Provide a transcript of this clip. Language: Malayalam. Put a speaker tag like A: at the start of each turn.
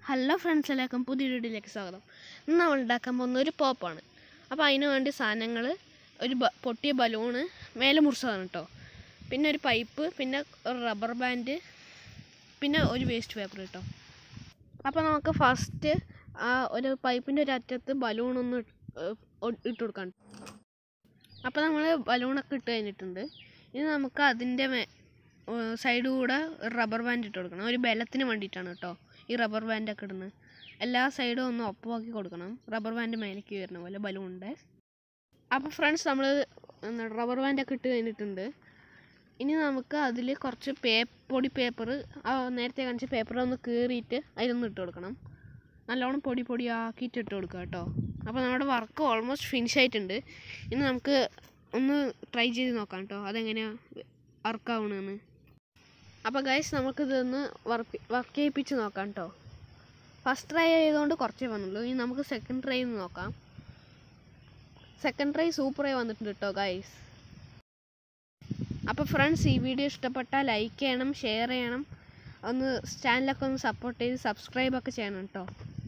A: ഹലോ ഫ്രണ്ട്സ് എല്ലാവർക്കും പുതിയ വീഡിയോയിലേക്ക് സ്വാഗതം ഇന്ന് നമ്മൾ ഉണ്ടാക്കാൻ പോകുന്ന ഒരു പോപ്പാണ് അപ്പോൾ അതിന് വേണ്ടി സാധനങ്ങൾ ഒരു ബ പൊട്ടിയ ബലൂണ് മേലെ മുറിച്ചതാണ് കേട്ടോ പിന്നെ ഒരു പൈപ്പ് പിന്നെ ഒരു റബ്ബർ ബാൻഡ് പിന്നെ ഒരു വേസ്റ്റ് പേപ്പർ കേട്ടോ അപ്പോൾ നമുക്ക് ഫസ്റ്റ് ആ ഒരു പൈപ്പിൻ്റെ ഒരു അറ്റത്ത് ബലൂണൊന്ന് ഇട്ട് കൊടുക്കാം അപ്പോൾ നമ്മൾ ബലൂണൊക്കെ ഇട്ട് കഴിഞ്ഞിട്ടുണ്ട് ഇനി നമുക്ക് അതിൻ്റെ മേ സൈഡ് കൂടെ റബ്ബർ ബാൻഡ് ഇട്ട് കൊടുക്കണം ഒരു ബലത്തിന് വേണ്ടിയിട്ടാണ് കേട്ടോ ഈ റബ്ബർ ബാൻഡൊക്കെ ഇടുന്നത് എല്ലാ സൈഡും ഒന്ന് ഒപ്പമാക്കി കൊടുക്കണം റബ്ബർ ബാൻഡ് മേലേക്ക് വരുന്ന പോലെ ബലൂണിൻ്റെ അപ്പോൾ ഫ്രണ്ട്സ് നമ്മൾ റബ്ബർ ബാൻഡൊക്കെ ഇട്ട് കഴിഞ്ഞിട്ടുണ്ട് ഇനി നമുക്ക് അതിൽ കുറച്ച് പേ പൊടി പേപ്പർ നേരത്തെ കാണിച്ച പേപ്പർ ഒന്ന് കീറിയിട്ട് അതിലൊന്ന് ഇട്ട് കൊടുക്കണം നല്ലോണം പൊടി പൊടി ആക്കിയിട്ട് ഇട്ട് കൊടുക്കുക കേട്ടോ അപ്പോൾ നമ്മുടെ വർക്ക് ഓൾമോസ്റ്റ് ഫിനിഷ് ആയിട്ടുണ്ട് ഇനി നമുക്ക് ഒന്ന് ട്രൈ ചെയ്ത് നോക്കാം കേട്ടോ അതെങ്ങനെയാണ് വർക്കാവണമെന്ന് അപ്പോൾ ഗൈസ് നമുക്കിതൊന്ന് വർക്ക് വർക്ക് ചെയ്യിപ്പിച്ച് നോക്കാം കേട്ടോ ഫസ്റ്റ് ട്രൈ ചെയ്തുകൊണ്ട് കുറച്ചേ വന്നുള്ളൂ ഇനി നമുക്ക് സെക്കൻഡ് ട്രൈ നോക്കാം സെക്കൻഡ് ട്രൈ സൂപ്പറായി വന്നിട്ടുണ്ട് കേട്ടോ ഗൈസ് അപ്പോൾ ഫ്രണ്ട്സ് ഈ വീഡിയോ ഇഷ്ടപ്പെട്ടാൽ ലൈക്ക് ചെയ്യണം ഷെയർ ചെയ്യണം ഒന്ന് ചാനലൊക്കെ ഒന്ന് സപ്പോർട്ട് ചെയ്ത് സബ്സ്ക്രൈബ് ഒക്കെ ചെയ്യണം കേട്ടോ